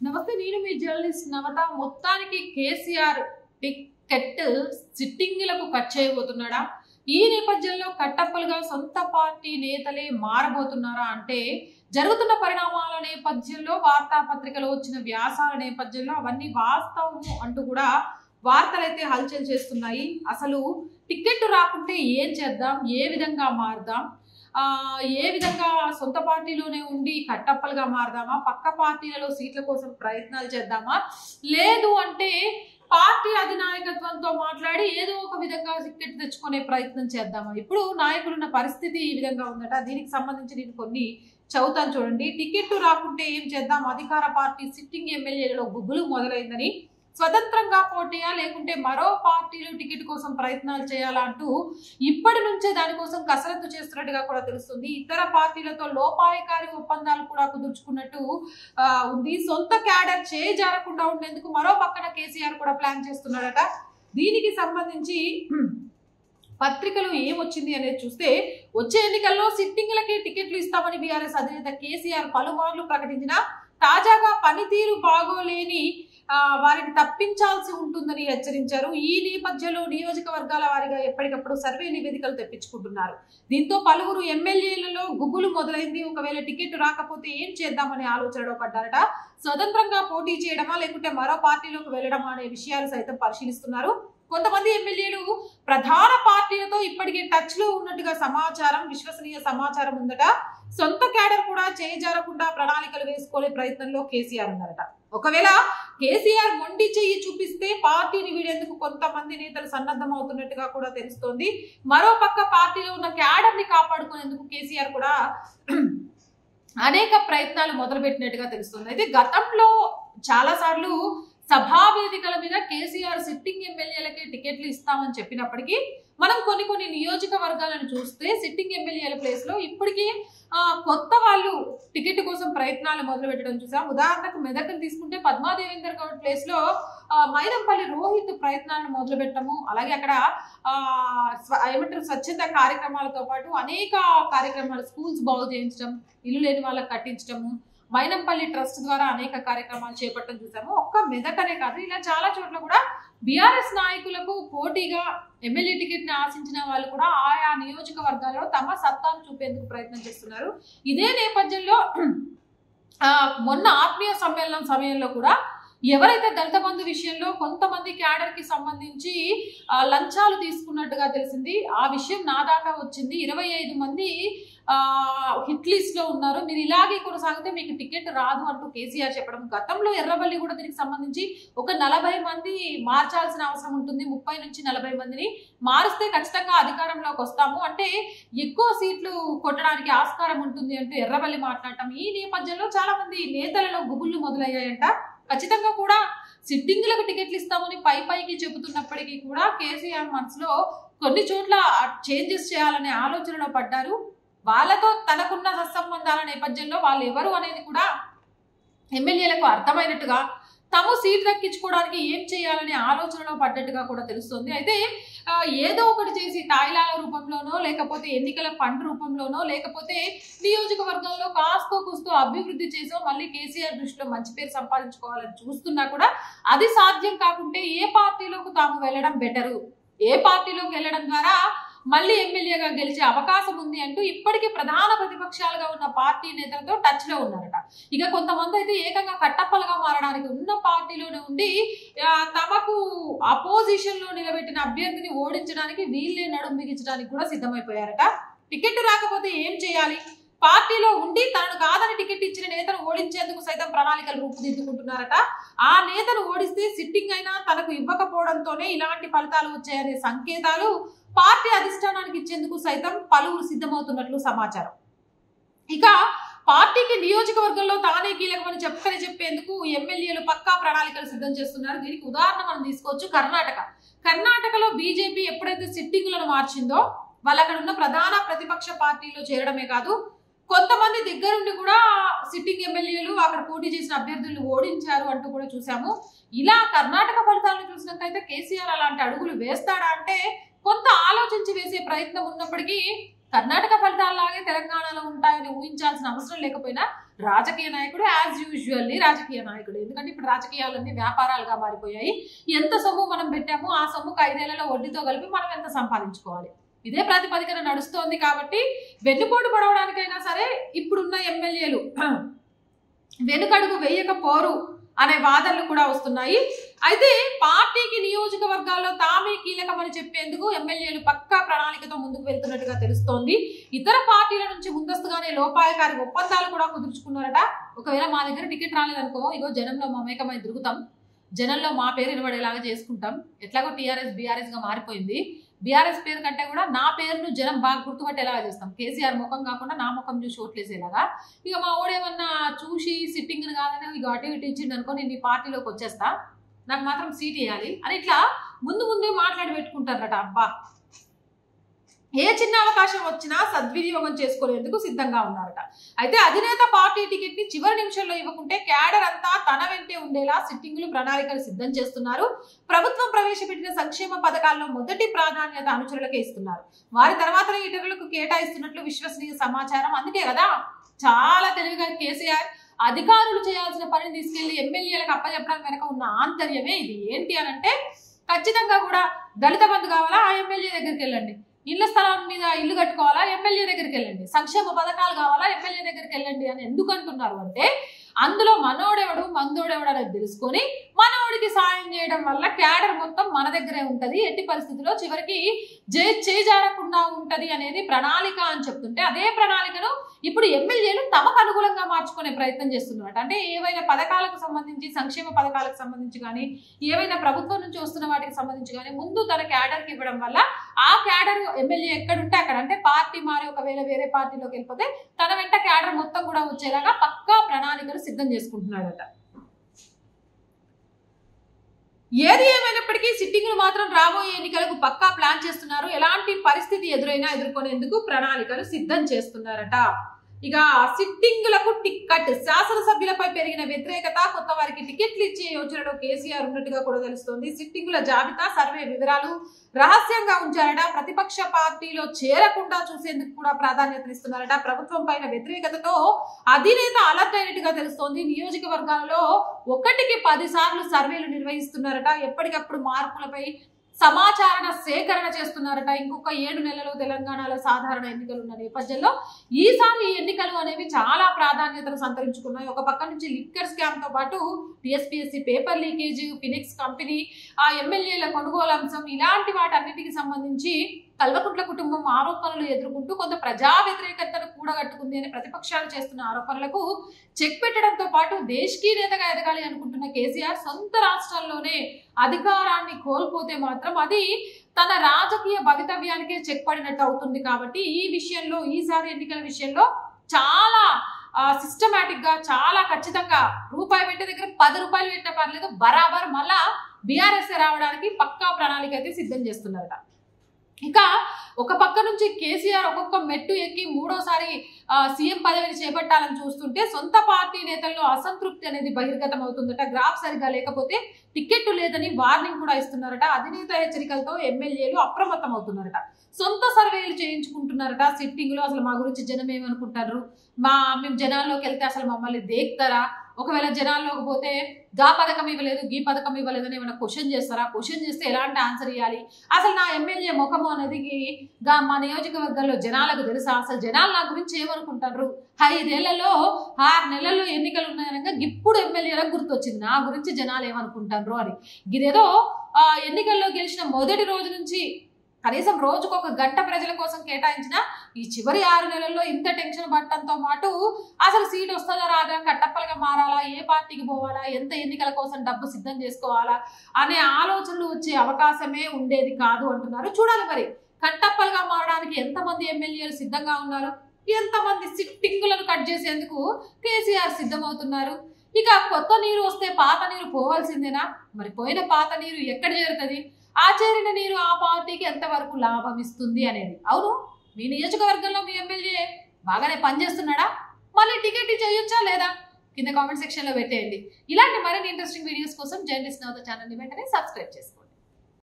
నమస్తే నేను మీ జర్నలిస్ట్ నవత మొత్తానికి కేసీఆర్ టికెట్ సిట్టింగ్లకు కట్ చేయబోతున్నాడా ఈ నేపథ్యంలో కట్టప్పలుగా సొంత పార్టీ నేతలే మారబోతున్నారా అంటే జరుగుతున్న పరిణామాల నేపథ్యంలో వార్తాపత్రికలో వచ్చిన వ్యాసాల నేపథ్యంలో అవన్నీ వాస్తవము అంటూ కూడా వార్తలైతే హల్చల్ చేస్తున్నాయి అసలు టికెట్ రాకుంటే ఏం చేద్దాం ఏ విధంగా మారుదాం ఆ, ఏ విధంగా సొంత పార్టీలోనే ఉండి కట్టప్పలుగా మారదామా పక్క పార్టీలలో సీట్ల కోసం ప్రయత్నాలు చేద్దామా లేదు అంటే పార్టీ అధినాయకత్వంతో మాట్లాడి ఏదో ఒక విధంగా టికెట్ తెచ్చుకునే ప్రయత్నం చేద్దామా ఇప్పుడు నాయకులున్న పరిస్థితి ఈ విధంగా ఉందట దీనికి సంబంధించి నేను కొన్ని చదువుతాను చూడండి టికెట్ రాకుంటే ఏం చేద్దాం అధికార పార్టీ సిట్టింగ్ ఎమ్మెల్యేలలో గుబులు మొదలైందని స్వతంత్రంగా పోటీయా లేకుంటే మరో పార్టీలు టికెట్ కోసం ప్రయత్నాలు చేయాలా అంటూ ఇప్పటి నుంచే దానికోసం కసరత్తు చేస్తున్నట్టుగా కూడా తెలుస్తుంది ఇతర పార్టీలతో లోపాయకారి ఒప్పందాలు కూడా కుదుర్చుకున్నట్టు ఆ, ఉంది సొంత క్యాడర్ చేయి జారకుండా ఉండేందుకు మరో పక్కన కేసీఆర్ కూడా ప్లాన్ చేస్తున్నాడట దీనికి సంబంధించి పత్రికలు ఏమొచ్చింది అనేది చూస్తే వచ్చే ఎన్నికల్లో సిట్టింగ్లకి టికెట్లు ఇస్తామని బీఆర్ఎస్ అధినేత కేసీఆర్ పలుమార్లు ప్రకటించిన తాజాగా పనితీరు బాగోలేని ఆ, వారిని తప్పించాల్సి ఉంటుందని హెచ్చరించారు ఈ నేపథ్యంలో నియోజకవర్గాల వారిగా ఎప్పటికప్పుడు సర్వే నివేదికలు తెప్పించుకుంటున్నారు దీంతో పలువురు ఎమ్మెల్యేలలో గుబులు మొదలైంది ఒకవేళ టికెట్ రాకపోతే ఏం చేద్దామనే ఆలోచనలో పడ్డారట స్వతంత్రంగా పోటీ చేయడమా లేకుంటే మరో పార్టీలోకి వెళ్ళడమా అనే విషయాలు సైతం పరిశీలిస్తున్నారు కొంతమంది ఎమ్మెల్యేలు ప్రధాన పార్టీలతో ఇప్పటికే టచ్ లో ఉన్నట్టుగా సమాచారం విశ్వసనీయ సమాచారం ఉందట సొంత క్యాడర్ కూడా చేజారకుండా ప్రణాళికలు వేసుకునే ప్రయత్నంలో కేసీఆర్ ఉన్నారట ఒకవేళ కేసీఆర్ మొండి చెయ్యి చూపిస్తే పార్టీని వీడేందుకు కొంతమంది నేతలు సన్నద్ధం అవుతున్నట్టుగా కూడా తెలుస్తోంది మరో పక్క పార్టీలో ఉన్న క్యాడర్ ని కాపాడుకునేందుకు కేసీఆర్ కూడా అనేక ప్రయత్నాలు మొదలుపెట్టినట్టుగా తెలుస్తుంది అయితే గతంలో చాలా సార్లు సభా వేదికల మీద కేసీఆర్ సిట్టింగ్ ఎమ్మెల్యేలకి టికెట్లు ఇస్తామని చెప్పినప్పటికీ మనం కొన్ని కొన్ని నియోజకవర్గాలను చూస్తే సిట్టింగ్ ఎమ్మెల్యేల ప్లేస్ లో ఇప్పటికీ ఆ, కొత్త వాళ్ళు టికెట్ కోసం ప్రయత్నాలు మొదలు పెట్టడం చూసాం ఉదాహరణకు మెదక్ని తీసుకుంటే పద్మాదేవేందర్ గౌడ్ ప్లేస్ లో ఆ, మైనంపల్లి రోహిత్ ప్రయత్నాలను మొదలు పెట్టడము అలాగే అక్కడ ఆ, స్వ- ఏమంటారు స్వచ్ఛంద కార్యక్రమాలతో పాటు అనేక కార్యక్రమాలు స్కూల్స్ బాగు చేయించడం ఇల్లు లేని వాళ్ళకి కట్టించడము మైనంపల్లి ట్రస్ట్ ద్వారా అనేక కార్యక్రమాలు చేపట్టడం చూసాము ఒక్క మెదకనే కాదు ఇలా చాలా చోట్ల కూడా బీఆర్ఎస్ నాయకులకు పోటీగా ఎమ్మెల్యే టికెట్ ని ఆశించిన వాళ్ళు కూడా ఆయా నియోజకవర్గాల్లో తమ సత్తాను చూపేందుకు ప్రయత్నం చేస్తున్నారు ఇదే నేపథ్యంలో ఆ, మొన్న ఆత్మీయ సమ్మేళనం సమయంలో కూడా ఎవరైతే దళిత బంధు విషయంలో కొంతమంది క్యాడర్ కి సంబంధించి ఆ, లంచాలు తీసుకున్నట్టుగా తెలిసింది ఆ విషయం నా దాకా వచ్చింది ఇరవై ఐదు మంది ఆ, హిట్ లిస్ట్ లో ఉన్నారు మీరు ఇలాగే కొనసాగితే మీకు టికెట్ రాదు అంటూ కేసీఆర్ చెప్పడం గతంలో ఎర్రబల్లి కూడా దీనికి సంబంధించి ఒక నలభై మంది మార్చాల్సిన అవసరం ఉంటుంది ముప్పై నుంచి నలభై మందిని మారిస్తే ఖచ్చితంగా అధికారంలోకి వస్తాము అంటే ఎక్కువ సీట్లు కొట్టడానికి ఆస్కారం ఉంటుంది అంటూ ఎర్రబల్లి మాట్లాడటం ఈ నేపథ్యంలో చాలా మంది నేతలలో గుబుళ్ళు మొదలయ్యాయంట ఖచ్చితంగా కూడా సిట్టింగ్లకు టికెట్లు ఇస్తామని పై పైకి చెబుతున్నప్పటికీ కూడా కేసీఆర్ మనసులో కొన్ని చోట్ల చేంజెస్ చేయాలనే ఆలోచనలో పడ్డారు వాళ్ళతో తనకున్న సత్సంబంధాల నేపథ్యంలో వాళ్ళు ఎవరు అనేది కూడా ఎమ్మెల్యేలకు అర్థమైనట్టుగా తాము సీట్ దక్కించుకోవడానికి ఏం చేయాలనే ఆలోచనలో పడ్డట్టుగా కూడా తెలుస్తుంది అయితే ఆ, ఏదో ఒకటి చేసి తాయిలాల రూపంలోనో లేకపోతే ఎన్నికల ఫండ్ రూపంలోనో లేకపోతే నియోజకవర్గంలో కాస్తో కూస్తో అభివృద్ధి చేసో మళ్ళీ కేసీఆర్ దృష్టిలో మంచి పేరు సంపాదించుకోవాలని చూస్తున్నా కూడా అది సాధ్యం కాకుంటే ఏ పార్టీలోకి తాము వెళ్ళడం బెటరు ఏ పార్టీలోకి వెళ్ళడం ద్వారా మళ్ళీ ఎమ్మెల్యేగా గెలిచే అవకాశం ఉంది అంటూ ఇప్పటికీ ప్రధాన ప్రతిపక్షాలుగా ఉన్న పార్టీ నేతలతో టచ్ లో ఉన్నారట ఇక కొంతమంది అయితే ఏకంగా కట్టప్పలుగా మారడానికి ఉన్న పార్టీలోనే ఉండి ఆ, తమకు అపోజిషన్ లో నిలబెట్టిన అభ్యర్థిని ఓడించడానికి వీళ్ళే నడుం బిగించడానికి కూడా సిద్ధమైపోయారట టికెట్ రాకపోతే ఏం చేయాలి పార్టీలో ఉండి తనను కాదని టికెట్ ఇచ్చిన నేతను ఓడించేందుకు సైతం ప్రణాళికలు రూపుదిద్దుకుంటున్నారట ఆ నేతను ఓడిస్తే సిట్టింగ్ అయినా తనకు ఇవ్వకపోవడంతోనే ఇలాంటి ఫలితాలు వచ్చాయనే సంకేతాలు పార్టీ అధిష్టానానికి ఇచ్చేందుకు సైతం పలువురు సిద్ధమవుతున్నట్లు సమాచారం ఇక పార్టీకి నియోజకవర్గంలో తానే కీలకమని చెప్పని చెప్పేందుకు ఎమ్మెల్యేలు పక్కా ప్రణాళికలు సిద్ధం చేస్తున్నారు దీనికి ఉదాహరణ మనం తీసుకోవచ్చు కర్ణాటక కర్ణాటకలో బీజేపీ ఎప్పుడైతే సిట్టింగులను మార్చిందో వాళ్ళు అక్కడ ఉన్న ప్రధాన ప్రతిపక్ష పార్టీలో చేరడమే కాదు కొంతమంది దగ్గరుండి కూడా సిట్టింగ్ ఎమ్మెల్యేలు అక్కడ పోటీ చేసిన అభ్యర్థులను ఓడించారు అంటూ కూడా చూసాము ఇలా కర్ణాటక ఫలితాలను చూసినట్టయితే కేసీఆర్ అలాంటి అడుగులు వేస్తాడా అంటే కొంత ఆలోచించి వేసే ప్రయత్నం ఉన్నప్పటికీ కర్ణాటక ఫలితాల్లాగే తెలంగాణలో ఉంటాయని ఊహించాల్సిన అవసరం లేకపోయినా రాజకీయ నాయకుడు యాజ్ యూజువల్లీ రాజకీయ నాయకుడు ఎందుకంటే ఇప్పుడు రాజకీయాలన్నీ వ్యాపారాలుగా మారిపోయాయి ఎంత సొమ్ము మనం పెట్టామో ఆ సొమ్ముకు ఐదేళ్లలో వడ్డీతో కలిపి మనం ఎంత సంపాదించుకోవాలి ఇదే ప్రాతిపదికన నడుస్తోంది కాబట్టి వెన్నుపోటు పడవడానికైనా సరే ఇప్పుడున్న ఎమ్మెల్యేలు వెనుకడుగు వేయకపోరు అనే వాదనలు కూడా వస్తున్నాయి అయితే పార్టీకి నియోజకవర్గాల్లో తామే కీలకమని చెప్పేందుకు ఎమ్మెల్యేలు పక్కా ప్రణాళికతో ముందుకు వెళ్తున్నట్టుగా తెలుస్తోంది ఇతర పార్టీల నుంచి ముందస్తుగానే లోపాయకారి ఒప్పందాలు కూడా కుదుర్చుకున్నారట ఒకవేళ మా దగ్గర టికెట్ రాలేదనుకో ఇగో జనంలో మమేకమై తిరుగుతాం జనంలో మా పేరు నిలబడేలాగా చేసుకుంటాం ఎట్లాగో టీఆర్ఎస్ బీఆర్ఎస్ గా మారిపోయింది బీఆర్ఎస్ పేరు కంటే కూడా నా పేరును జనం బాగా గుర్తుపట్టేలాగా చేస్తాం కేసీఆర్ ముఖం కాకుండా నా ముఖం చూసి ఓట్లేసేలాగా ఇక మా ఓడేమన్నా చూసి సిట్టింగ్ కాదని ఇక అటు ఇటు ఇచ్చిండు అనుకో నేను ఈ పార్టీలోకి వచ్చేస్తా నాకు మాత్రం సీట్ ఇవ్వాలి అని ఇట్లా ముందు ముందే మాట్లాడి పెట్టుకుంటారట అబ్బా ఏ చిన్న అవకాశం వచ్చినా సద్వినియోగం చేసుకోలేందుకు సిద్ధంగా ఉన్నారట అయితే అధినేత పార్టీ టికెట్ ని చివరి నిమిషంలో ఇవ్వకుంటే క్యాడర్ అంతా తన వెంటే ఉండేలా సిట్టింగులు ప్రణాళికలు సిద్ధం చేస్తున్నారు ప్రభుత్వం ప్రవేశపెట్టిన సంక్షేమ పథకాల్లో మొదటి ప్రాధాన్యత అనుచరులకే ఇస్తున్నారు వారి తర్వాతనే ఇతరులకు కేటాయిస్తున్నట్లు విశ్వసనీయ సమాచారం అందుకే కదా చాలా తెలివిగా కేసీఆర్ అధికారులు చేయాల్సిన పనిని తీసుకెళ్లి ఎమ్మెల్యేలకు అప్పచెప్పడం వెనక ఉన్న ఆంతర్యమే ఇది ఏంటి అని అంటే ఖచ్చితంగా కూడా దళిత బంధు కావాలా ఆ ఎమ్మెల్యే దగ్గరికి వెళ్ళండి ఇళ్ల స్థలం మీద ఇల్లు కట్టుకోవాలా ఎమ్మెల్యే దగ్గరికి వెళ్ళండి సంక్షేమ పథకాలు కావాలా ఎమ్మెల్యే దగ్గరికి వెళ్ళండి అని ఎందుకు అంటున్నారు అంటే అందులో మనోడెవడు మందోడెవడు అనేది తెలుసుకొని మనోడికి సాయం చేయడం వల్ల క్యాడర్ మొత్తం మన దగ్గరే ఉంటది ఎట్టి పరిస్థితుల్లో చివరికి జే చేజారకుండా ఉంటది అనేది ప్రణాళిక అని చెప్తుంటే అదే ప్రణాళికను ఇప్పుడు ఎమ్మెల్యేలు తమకు అనుకూలంగా మార్చుకునే ప్రయత్నం చేస్తున్నారు అంటే ఏవైనా పథకాలకు సంబంధించి సంక్షేమ పథకాలకు సంబంధించి కానీ ఏవైనా ప్రభుత్వం నుంచి వస్తున్న వాటికి సంబంధించి కానీ ముందు తన క్యాడర్కి ఇవ్వడం వల్ల ఆ క్యాడర్ ఎమ్మెల్యే ఎక్కడుంటే అక్కడ అంటే పార్టీ మారి ఒకవేళ వేరే పార్టీలోకి వెళ్ళిపోతే తన వెంట క్యాడర్ మొత్తం కూడా వచ్చేలాగా పక్కా ప్రణాళికలు సిద్ధం చేసుకుంటున్నాడట ఏది ఏమైనప్పటికీ సిట్టింగ్లు మాత్రం రాబోయే ఎన్నికలకు పక్కా ప్లాన్ చేస్తున్నారు ఎలాంటి పరిస్థితి ఎదురైనా ఎదుర్కొనేందుకు ప్రణాళికలు సిద్ధం చేస్తున్నారట ఇక సిట్టింగులకు టిక్కెట్ శాసనసభ్యులపై పెరిగిన వ్యతిరేకత కొత్త వారికి టికెట్లు ఇచ్చే యోచనలో కేసీఆర్ ఉన్నట్టుగా కూడా తెలుస్తోంది సిట్టింగుల జాబితా సర్వే వివరాలు రహస్యంగా ఉంచారట ప్రతిపక్ష పార్టీలో చేరకుండా చూసేందుకు కూడా ప్రాధాన్యతనిస్తున్నారట ప్రభుత్వం పైన వ్యతిరేకతతో అధినేత అలర్ట్ అయినట్టుగా తెలుస్తోంది నియోజకవర్గాలలో ఒకటికి పది సార్లు సర్వేలు నిర్వహిస్తున్నారట ఎప్పటికప్పుడు మార్పులపై సమాచార సేకరణ చేస్తున్నారట ఇంకొక ఏడు నెలలు తెలంగాణలో సాధారణ ఎన్నికలు ఉన్న నేపథ్యంలో ఈసారి ఈ ఎన్నికలు అనేవి చాలా ప్రాధాన్యతను సంతరించుకున్నాయి ఒక పక్క నుంచి లిక్కర్ స్కామ్ తో పాటు TSPSC paper leakage Phoenix company ఆ ఎమ్మెల్యేల కొనుగోలు అంశం ఇలాంటి వాటన్నిటికి సంబంధించి కల్వకుంట్ల కుటుంబం ఆరోపణలు ఎదుర్కొంటూ కొంత ప్రజా వ్యతిరేకతను కూడగట్టుకుంది అని ప్రతిపక్షాలు చేస్తున్న ఆరోపణలకు చెక్ పెట్టడంతో పాటు దేశకీ నేతగా ఎదగాలి అనుకుంటున్న కేసీఆర్ సొంత రాష్ట్రాల్లోనే అధికారాన్ని కోల్పోతే మాత్రం అది తన రాజకీయ భవితవ్యానికే చెక్ పడినట్టు అవుతుంది కాబట్టి ఈ విషయంలో ఈసారి ఎన్నికల విషయంలో చాలా సిస్టమేటిక్ గా చాలా ఖచ్చితంగా రూపాయి పెట్టే దగ్గర పది రూపాయలు పెట్టిన పర్లేదు బరాబర్ మళ్ళా బీఆర్ఎస్ రావడానికి పక్కా ప్రణాళిక అయితే సిద్ధం చేస్తున్నారట ఇక ఒక పక్క నుంచి కేసీఆర్ ఒక్కొక్క మెట్టు ఎక్కి మూడోసారి ఆ, సీఎం పదవిని చేపట్టాలని చూస్తుంటే సొంత పార్టీ నేతల్లో అసంతృప్తి అనేది బహిర్గతం అవుతుందట గ్రాఫ్ సరిగా లేకపోతే టికెట్ లేదని వార్నింగ్ కూడా ఇస్తున్నారట అధినేత హెచ్చరికలతో ఎమ్మెల్యేలు అప్రమత్తం అవుతున్నారట సొంత సర్వేలు చేయించుకుంటున్నారట సిట్టింగ్ లో అసలు మా గురించి జనం ఏమనుకుంటారు మా మేము జనాల్లోకి వెళ్తే అసలు మమ్మల్ని దేక్తారా ఒకవేళ జనాల్లోకి పోతే గా పథకం ఇవ్వలేదు గీ పథకం ఇవ్వలేదని ఏమైనా క్వశ్చన్ చేస్తారా క్వశ్చన్ చేస్తే ఎలాంటి ఆన్సర్ ఇవ్వాలి అసలు నా ఎమ్మెల్యే ముఖము అనేది గా మా నియోజకవర్గంలో జనాలకు తెలుసా అసలు జనాలు నా గురించి ఏమనుకుంటారు ఐదేళ్లలో ఆరు నెలల్లో ఎన్నికలు ఉన్నాయనగా ఇప్పుడు ఎమ్మెల్యేలకు గుర్తొచ్చింది నా గురించి జనాలు ఏమనుకుంటారు అని ఇదేదో ఆ, ఎన్నికల్లో గెలిచిన మొదటి రోజు నుంచి కనీసం రోజుకు ఒక గంట ప్రజల కోసం కేటాయించిన ఈ చివరి ఆరు నెలల్లో ఇంత టెన్షన్ పట్టడంతో పాటు అసలు సీట్ వస్తుందా రాదా కట్టప్పలుగా మారాలా ఏ పార్టీకి పోవాలా ఎంత ఎన్నికల కోసం డబ్బు సిద్ధం చేసుకోవాలా అనే ఆలోచనలు వచ్చే అవకాశమే ఉండేది కాదు అంటున్నారు చూడాలి మరి కట్టప్పలుగా మారడానికి ఎంతమంది ఎమ్మెల్యేలు సిద్ధంగా ఉన్నారు ఎంతమంది సిట్టింగులను కట్ చేసేందుకు కేసీఆర్ సిద్ధమవుతున్నారు ఇక కొత్త నీరు వస్తే పాత నీరు పోవాల్సిందేనా మరి పోయిన పాత నీరు ఎక్కడ చేరుతుంది ఆ చేరిన నీరు ఆ పార్టీకి ఎంతవరకు లాభం ఇస్తుంది అనేది అవును మీ నియోజకవర్గంలో మీ ఎమ్మెల్యే బాగానే పనిచేస్తున్నాడా మళ్ళీ టికెట్ చేయొచ్చా లేదా కింద కామెంట్ సెక్షన్ లో పెట్టేయండి ఇలాంటి మరిన్ని ఇంట్రెస్టింగ్ వీడియోస్ కోసం జర్నలిస్ట్ నవత ఛానల్ ని వెంటనే సబ్స్క్రైబ్ చేసుకోండి